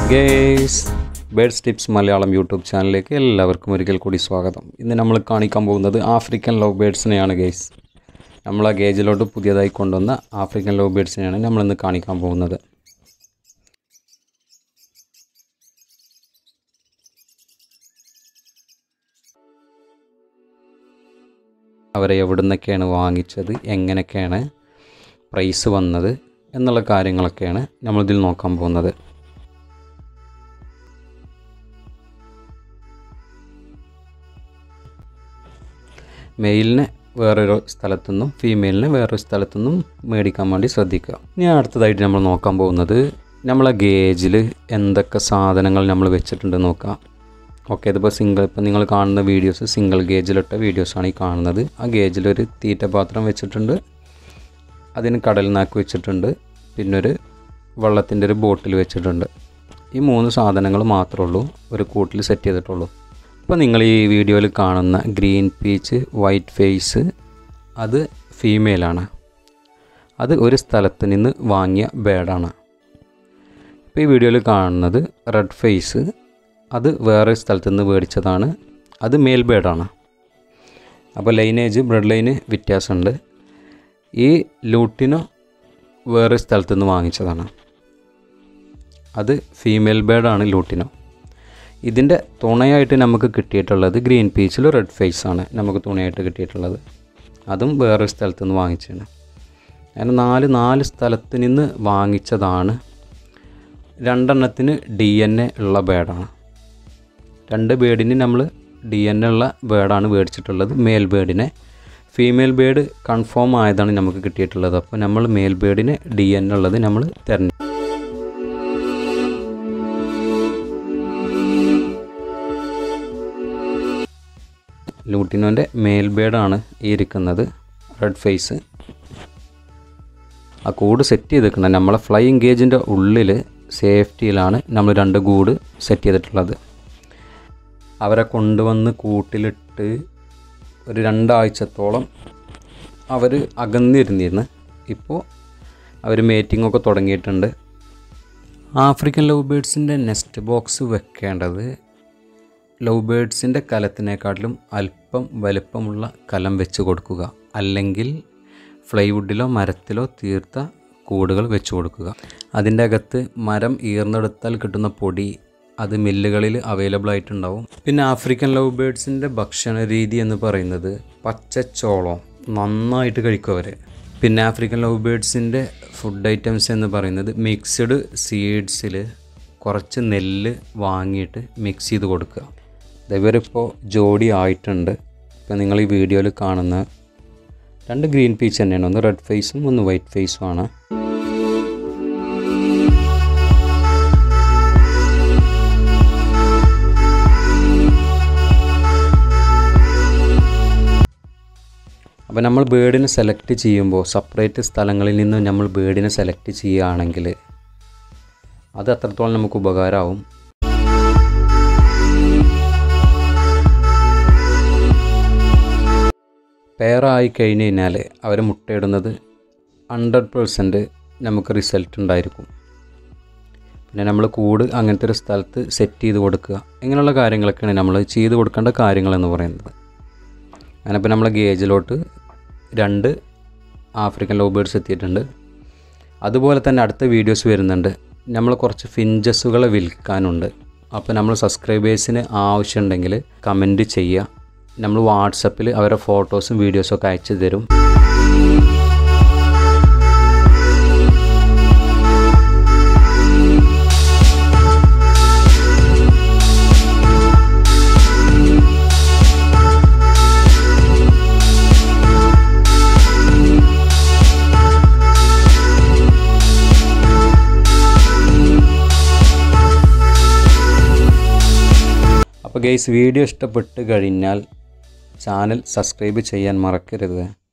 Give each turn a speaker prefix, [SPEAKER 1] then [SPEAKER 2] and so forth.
[SPEAKER 1] guys birds tips Malayalam YouTube ചാനലിലേക്ക് എല്ലാവർക്കും ഒരിക്കൽ കൂടി സ്വാഗതം ഇന്ന് നമ്മൾ കാണിക്കാൻ പോകുന്നത് ആഫ്രിക്കൻ ലവ് ബേഡ്സിനെയാണ് ഗേസ് നമ്മൾ ആ ഗേജിലോട്ട് പുതിയതായി കൊണ്ടുവന്ന ആഫ്രിക്കൻ ലവ് ബേഡ്സിനെയാണ് നമ്മളിന്ന് കാണിക്കാൻ പോകുന്നത് അവരെ എവിടെ നിന്നൊക്കെയാണ് വാങ്ങിച്ചത് എങ്ങനെയൊക്കെയാണ് പ്രൈസ് വന്നത് എന്നുള്ള കാര്യങ്ങളൊക്കെയാണ് നമ്മളിതിൽ നോക്കാൻ പോകുന്നത് മെയിലിനെ വേറൊരു സ്ഥലത്തു നിന്നും ഫീമെയിലിനെ വേറൊരു സ്ഥലത്തു നിന്നും മേടിക്കാൻ വേണ്ടി ശ്രദ്ധിക്കുക ഇനി അടുത്തതായിട്ട് നമ്മൾ നോക്കാൻ പോകുന്നത് നമ്മളെ ഗേജിൽ എന്തൊക്കെ സാധനങ്ങൾ നമ്മൾ വെച്ചിട്ടുണ്ട് നോക്കാം ഓക്കെ ഇതിപ്പോൾ സിംഗിൾ ഇപ്പോൾ നിങ്ങൾ കാണുന്ന വീഡിയോസ് സിംഗിൾ ഗേജിലിട്ട വീഡിയോസാണ് ഈ കാണുന്നത് ആ ഗേജിലൊരു തീറ്റ പാത്രം വെച്ചിട്ടുണ്ട് അതിന് കടൽ നാക്ക് വെച്ചിട്ടുണ്ട് പിന്നെ ഒരു വെള്ളത്തിൻ്റെ ഒരു ബോട്ടിൽ വെച്ചിട്ടുണ്ട് ഈ മൂന്ന് സാധനങ്ങൾ മാത്രമേ ഉള്ളൂ ഒരു കൂട്ടിൽ സെറ്റ് ചെയ്തിട്ടുള്ളൂ ഇപ്പോൾ നിങ്ങൾ ഈ വീഡിയോയിൽ കാണുന്ന ഗ്രീൻ പീച്ച് വൈറ്റ് ഫേസ് അത് ഫീമെയിലാണ് അത് ഒരു സ്ഥലത്ത് നിന്ന് വാങ്ങിയ ബേഡാണ് ഇപ്പോൾ ഈ വീഡിയോയിൽ കാണുന്നത് റെഡ് ഫേസ് അത് വേറെ സ്ഥലത്ത് നിന്ന് മേടിച്ചതാണ് അത് മെയിൽ ബേഡാണ് അപ്പോൾ ലൈനേജ് ബ്രെഡ് ലൈന് വ്യത്യാസമുണ്ട് ഈ ലൂട്ടിനോ വേറെ സ്ഥലത്ത് നിന്ന് വാങ്ങിച്ചതാണ് അത് ഫീമെയിൽ ബേഡാണ് ലൂട്ടിനോ ഇതിൻ്റെ തുണയായിട്ട് നമുക്ക് കിട്ടിയിട്ടുള്ളത് ഗ്രീൻ പീച്ചിൽ റെഡ് ഫേസ് ആണ് നമുക്ക് തുണയായിട്ട് കിട്ടിയിട്ടുള്ളത് അതും വേറൊരു സ്ഥലത്ത് നിന്ന് വാങ്ങിച്ചതാണ് അങ്ങനെ നാല് നാല് സ്ഥലത്ത് നിന്ന് വാങ്ങിച്ചതാണ് രണ്ടെണ്ണത്തിന് ഡി എൻ എ ഉള്ള ബേഡാണ് രണ്ട് ബേഡിന് നമ്മൾ ഡി എൻ എ ഉള്ള ബേഡാണ് മേടിച്ചിട്ടുള്ളത് മെയിൽ ബേഡിനെ ഫീമെയിൽ ബേഡ് കൺഫേം ആയതാണ് നമുക്ക് കിട്ടിയിട്ടുള്ളത് അപ്പോൾ നമ്മൾ മെയിൽ ബേഡിന് ഡി എൻ ഉള്ളത് നമ്മൾ തിരഞ്ഞു ലൂട്ടിനോൻ്റെ മെയിൽ ബേഡാണ് ഈ ഇരിക്കുന്നത് റെഡ് ഫേസ് ആ കൂട് സെറ്റ് ചെയ്തിരിക്കുന്നത് നമ്മളെ ഫ്ലൈയിങ് ഗേജിൻ്റെ ഉള്ളിൽ സേഫ്റ്റിയിലാണ് നമ്മൾ രണ്ട് കൂട് സെറ്റ് ചെയ്തിട്ടുള്ളത് അവരെ കൊണ്ടുവന്ന് കൂട്ടിലിട്ട് ഒരു രണ്ടാഴ്ചത്തോളം അവർ അകന്നിരുന്നിരുന്നു ഇപ്പോൾ അവർ മേറ്റിംഗ് ഒക്കെ തുടങ്ങിയിട്ടുണ്ട് ആഫ്രിക്കൻ ലവ് ബേഡ്സിൻ്റെ നെസ്റ്റ് ബോക്സ് വെക്കേണ്ടത് ലവ് ബേഡ്സിൻ്റെ കലത്തിനേക്കാട്ടിലും അല്പം വലുപ്പമുള്ള കലം വെച്ച് കൊടുക്കുക അല്ലെങ്കിൽ ഫ്ലൈവുഡിലോ മരത്തിലോ തീർത്ത കൂടുകൾ വെച്ച് കൊടുക്കുക അതിൻ്റെ അകത്ത് മരം ഈർന്നെടുത്താൽ കിട്ടുന്ന പൊടി അത് മില്ലുകളിൽ അവൈലബിൾ ആയിട്ടുണ്ടാവും പിന്നെ ആഫ്രിക്കൻ ലവ് ബേഡ്സിൻ്റെ ഭക്ഷണ രീതി എന്ന് പറയുന്നത് പച്ചച്ചോളം നന്നായിട്ട് കഴിക്കും അവർ പിന്നെ ആഫ്രിക്കൻ ലവ് ബേഡ്സിൻ്റെ ഫുഡ് ഐറ്റംസ് എന്ന് പറയുന്നത് മിക്സ്ഡ് സീഡ്സിൽ കുറച്ച് നെല്ല് വാങ്ങിയിട്ട് മിക്സ് ചെയ്ത് കൊടുക്കുക ഇവരിപ്പോൾ ജോഡി ആയിട്ടുണ്ട് ഇപ്പം നിങ്ങൾ ഈ വീഡിയോയിൽ കാണുന്ന രണ്ട് ഗ്രീൻ പീച്ച് തന്നെയാണ് ഒന്ന് റെഡ് ഫേസും ഒന്ന് വൈറ്റ് ഫേസും ആണ് അപ്പോൾ നമ്മൾ ബേഡിനെ സെലക്ട് ചെയ്യുമ്പോൾ സെപ്പറേറ്റ് സ്ഥലങ്ങളിൽ നിന്ന് നമ്മൾ ബേഡിനെ സെലക്ട് ചെയ്യുകയാണെങ്കിൽ അത് അത്രത്തോളം നമുക്ക് ഉപകാരമാവും പെയറായി കഴിഞ്ഞ് കഴിഞ്ഞാൽ അവർ മുട്ടയിടുന്നത് ഹൺഡ്രഡ് പേഴ്സൻറ്റ് നമുക്ക് റിസൾട്ട് ഉണ്ടായിരിക്കും പിന്നെ നമ്മൾ കൂട് അങ്ങനത്തെ ഒരു സ്ഥലത്ത് സെറ്റ് ചെയ്ത് കൊടുക്കുക ഇങ്ങനെയുള്ള കാര്യങ്ങളൊക്കെയാണ് നമ്മൾ ചെയ്ത് കൊടുക്കേണ്ട കാര്യങ്ങളെന്ന് പറയുന്നത് അങ്ങനെപ്പോൾ നമ്മളെ ഗേജിലോട്ട് രണ്ട് ആഫ്രിക്കൻ ലവ് ബേഡ്സ് എത്തിയിട്ടുണ്ട് അതുപോലെ തന്നെ അടുത്ത വീഡിയോസ് വരുന്നുണ്ട് നമ്മൾ കുറച്ച് ഫിഞ്ചസുകളെ വിൽക്കാനുണ്ട് അപ്പോൾ നമ്മൾ സബ്സ്ക്രൈബേഴ്സിന് ആവശ്യമുണ്ടെങ്കിൽ കമൻറ്റ് ചെയ്യുക നമ്മൾ വാട്സപ്പിൽ അവരുടെ ഫോട്ടോസും വീഡിയോസും ഒക്കെ അയച്ചു തരും അപ്പോൾ ഗെയ്സ് വീഡിയോ ഇഷ്ടപ്പെട്ട് കഴിഞ്ഞാൽ ചാനൽ സബ്സ്ക്രൈബ് ചെയ്യാൻ മറക്കരുത്